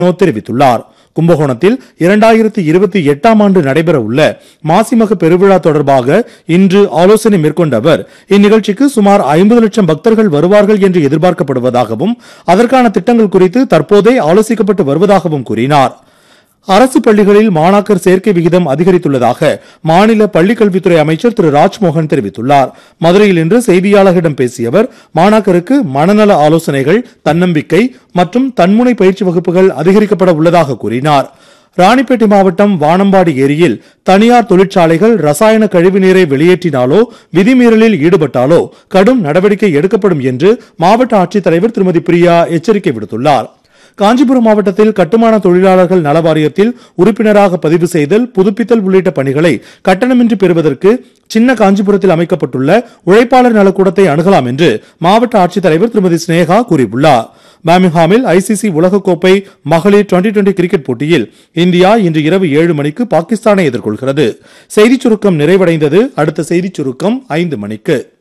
வினோத் தெரிவித்துள்ளார் கும்பகோணத்தில் இரண்டாயிரத்தி இருபத்தி எட்டாம் ஆண்டு நடைபெற உள்ள மாசிமக பெருவிழா தொடர்பாக இன்று ஆலோசனை மேற்கொண்ட அவர் இந்நிகழ்ச்சிக்கு சுமார் ஐம்பது லட்சம் பக்தர்கள் வருவார்கள் என்று எதிர்பார்க்கப்படுவதாகவும் அதற்கான திட்டங்கள் குறித்து தற்போதே ஆலோசிக்கப்பட்டு வருவதாகவும் கூறினார் அரசு பள்ளிகளில் மாணாக்கர் சேர்க்கை விகிதம் அதிகரித்துள்ளதாக மாநில பள்ளிக்கல்வித்துறை அமைச்சர் திரு ராஜ்மோகன் தெரிவித்துள்ளார் மதுரையில் இன்று செய்தியாளர்களிடம் பேசிய அவர் மாணாக்கருக்கு மனநல ஆலோசனைகள் தன்னம்பிக்கை மற்றும் தன்முனை பயிற்சி வகுப்புகள் அதிகரிக்கப்பட உள்ளதாக கூறினார் ராணிப்பேட்டை மாவட்டம் வானம்பாடி ஏரியில் தனியார் தொழிற்சாலைகள் ரசாயன கழிவுநீரை வெளியேற்றினாலோ விதிமீறலில் ஈடுபட்டாலோ கடும் நடவடிக்கை எடுக்கப்படும் என்று மாவட்ட ஆட்சித்தலைவர் திருமதி பிரியா எச்சரிக்கை விடுத்துள்ளார் காஞ்சிபுரம் மாவட்டத்தில் கட்டுமான தொழிலாளர்கள் நல வாரியத்தில் உறுப்பினராக பதிவு செய்தல் புதுப்பித்தல் உள்ளிட்ட பணிகளை கட்டணமின்றி பெறுவதற்கு சின்ன காஞ்சிபுரத்தில் அமைக்கப்பட்டுள்ள உழைப்பாளர் நலக்கூடத்தை அணுகலாம் என்று மாவட்ட ஆட்சித்தலைவர் திருமதி சினேகா கூறியுள்ளார் பாமிங்ஹாமில் ஐசிசி உலகக்கோப்பை மகளிர் டுவெண்டி டுவெண்டி கிரிக்கெட் போட்டியில் இந்தியா இன்று இரவு ஏழு மணிக்கு பாகிஸ்தானை எதிர்கொள்கிறது செய்திச் சுருக்கம் நிறைவடைந்தது அடுத்த செய்திச் சுருக்கம் ஐந்து மணிக்கு